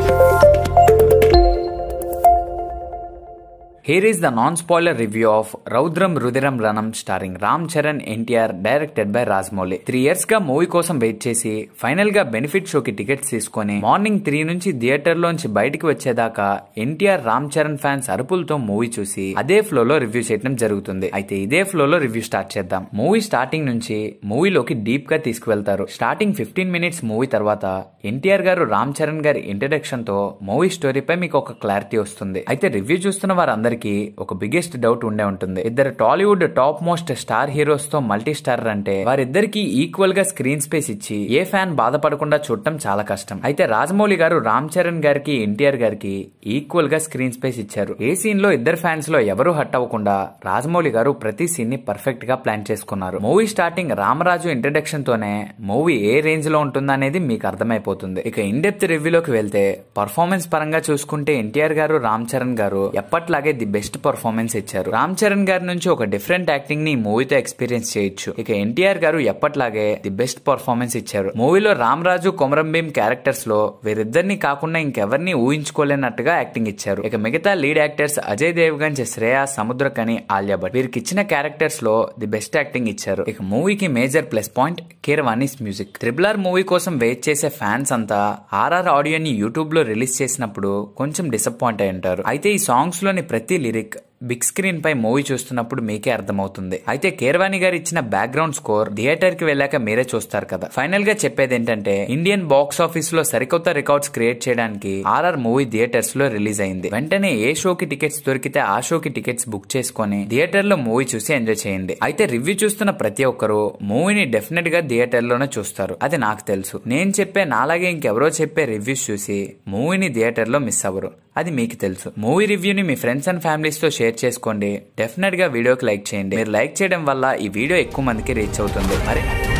Here is the non-spoiler review of Roudram Rudhiram Ranam starring Ram Charan NTR directed by Rajamouli three years గా movie కోసం wait చేసి final గా benefit షోకి టికెట్స్ తీసుకొని మార్నింగ్ త్రీ నుంచి థియేటర్ లోంచి బయటికి వచ్చేదాకా ఎన్టీఆర్ రామ్ చరణ్ ఫ్యాన్స్ అరుపులతో మూవీ చూసి అదే ఫ్లో లో రివ్యూ చేయడం జరుగుతుంది అయితే ఇదే ఫ్లో లో రివ్యూ స్టార్ట్ చేద్దాం మూవీ స్టార్టింగ్ నుంచి మూవీలోకి డీప్ గా తీసుకువెళ్తారు స్టార్టింగ్ ఫిఫ్టీన్ మినిట్స్ మూవీ తర్వాత ఎన్టీఆర్ గారు రామ్ చరణ్ గారి ఇంట్రడక్షన్ తో మూవీ స్టోరీపై మీకు ఒక క్లారిటీ వస్తుంది అయితే రివ్యూ చూస్తున్న వారందరికీ ఒక బిగ్గెస్ట్ డౌట్ ఉండే ఉంటుంది ఇద్దరు Tollywood top most star heroes తో మల్టీ స్టారర్ అంటే వారిద్దరికి ఈక్వల్ గా స్క్రీన్ స్పేస్ ఇచ్చి ఏ ఫ్యాన్ బాధపడకుండా చూడటం చాలా కష్టం అయితే రాజమౌళి గారు రామ్ చరణ్ గారికి ఎన్టీఆర్ గారికి ఈక్వల్ గా స్క్రీన్ స్పేస్ ఇచ్చారు ఏ సీన్ లో ఇద్దరు ఫ్యాన్స్ లో ఎవరు హట్ అవ్వకుండా రాజమౌళి గారు ప్రతి సీన్ ని పర్ఫెక్ట్ గా ప్లాన్ చేసుకున్నారు మూవీ స్టార్టింగ్ రామరాజు ఇంట్రడక్షన్ తోనే మూవీ ఏ రేంజ్ లో ఉంటుందనేది మీకు అర్థమైపోతుంది ఇక ఇన్ డెప్త్ రివ్యూలోకి వెళ్తే పర్ఫార్మెన్స్ పరంగా చూసుకుంటే ఎన్టీఆర్ గారు రామ్ చరణ్ గారు ఎప్పట్లాగే ది బెస్ట్ పర్ఫార్మెన్స్ ఇచ్చారు రామ్ చరణ్ గారి నుంచి ఒక డిఫరెంట్ యాక్టింగ్ ని మూవీతో ఎక్స్పీరియన్స్ చేయొచ్చు ఇక ఎన్టీఆర్ గారు ఎప్పట్లాగే ది బెస్ట్ పర్ఫార్మెన్స్ ఇచ్చారు మూవీలో రామ్ రాజు కొమరం భీం క్యారెక్టర్స్ లో వీరిద్దరిని కాకుండా ఇంకెవరిని ఊహించుకోలేనట్టుగా యాక్టింగ్ ఇచ్చారు ఇక మిగతా లీడ్ యాక్టర్స్ అజయ్ దేవ్గంజ్ శ్రేయ సముద్రకని ఆలియా భట్ వీరికి ఇచ్చిన క్యారెక్టర్స్ లో ది బెస్ట్ యాక్టింగ్ ఇచ్చారు ఇక మూవీకి major plus point Keeravani's music triple R movie కోసం వెయిట్ చేసే ఫ్యాన్స్ అంతా ఆర్ఆర్ ఆడియోని యూట్యూబ్ లో రిలీజ్ చేసినప్పుడు కొంచెం డిసప్పాయింట్ అయి ఉంటారు అయితే ఈ సాంగ్స్ లోని ప్రతి లిరిక్ బిగ్ స్క్రీన్ పై మూవీ చూస్తున్నప్పుడు మీకే అర్థమవుతుంది అయితే కేర్వాణి గారు ఇచ్చిన బ్యాక్గ్రౌండ్ స్కోర్ థియేటర్ కి వెళ్ళాక మీరే చూస్తారు కదా ఫైనల్ గా చెప్పేది ఏంటంటే ఇండియన్ బాక్స్ ఆఫీస్ లో సరికొత్త రికార్డ్స్ క్రియేట్ చేయడానికి ఆర్ఆర్ మూవీ థియేటర్స్ లో రిలీజ్ అయింది వెంటనే ఏ షోకి టికెట్స్ దొరికితే ఆ షోకి టికెట్స్ బుక్ చేసుకొని థియేటర్ లో మూవీ చూసి ఎంజాయ్ చేయండి అయితే రివ్యూ చూస్తున్న ప్రతి ఒక్కరు మూవీని డెఫినెట్ గా థియేటర్ లోనే చూస్తారు అది నాకు తెలుసు నేను చెప్పే నాలాగే ఇంకెవరో చెప్పే రివ్యూస్ చూసి మూవీని థియేటర్ లో మిస్ అవ్వరు అది మీకు తెలుసు మూవీ రివ్యూని మీ ఫ్రెండ్స్ అండ్ ఫ్యామిలీస్ తో షేర్ చేసుకోండి డెఫినెట్ గా వీడియోకి లైక్ చేయండి మీరు లైక్ చేయడం వల్ల ఈ వీడియో ఎక్కువ మందికి రీచ్ అవుతుంది మరి